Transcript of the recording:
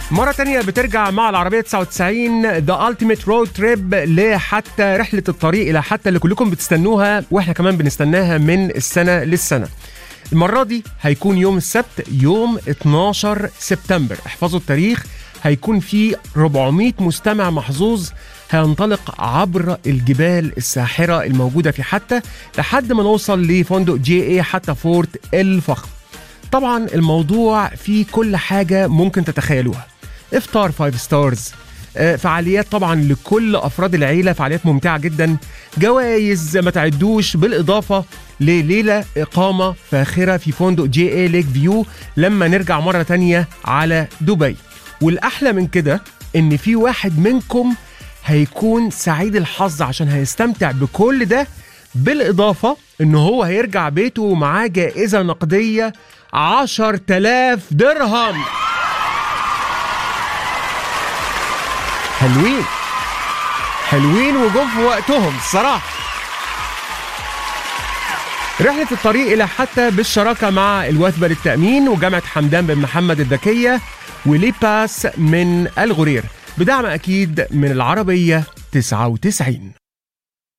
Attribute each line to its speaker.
Speaker 1: مرة تانية بترجع مع العربية 99 ذا التيميت رود تريب لحتى رحلة الطريق إلى حتى اللي كلكم بتستنوها وإحنا كمان بنستناها من السنة للسنة. المرة دي هيكون يوم السبت يوم 12 سبتمبر، احفظوا التاريخ هيكون في 400 مستمع محظوظ هينطلق عبر الجبال الساحرة الموجودة في حتى لحد ما نوصل لفندق جي اي حتى فورت الفخم. طبعا الموضوع فيه كل حاجة ممكن تتخيلوها افطار فايف ستارز آه، فعاليات طبعا لكل افراد العيله فعاليات ممتعه جدا جوائز ما تعدوش بالاضافه لليله اقامه فاخره في فندق جي اي ليك فيو لما نرجع مره تانية على دبي والاحلى من كده ان في واحد منكم هيكون سعيد الحظ عشان هيستمتع بكل ده بالاضافه ان هو هيرجع بيته ومعاه جائزه نقديه 10000 درهم حلوين حلوين وجم في وقتهم الصراحه رحلة الطريق إلى حتى بالشراكة مع الوثبة للتأمين وجامعة حمدان بن محمد الذكية ولي باس من الغرير بدعم أكيد من العربية 99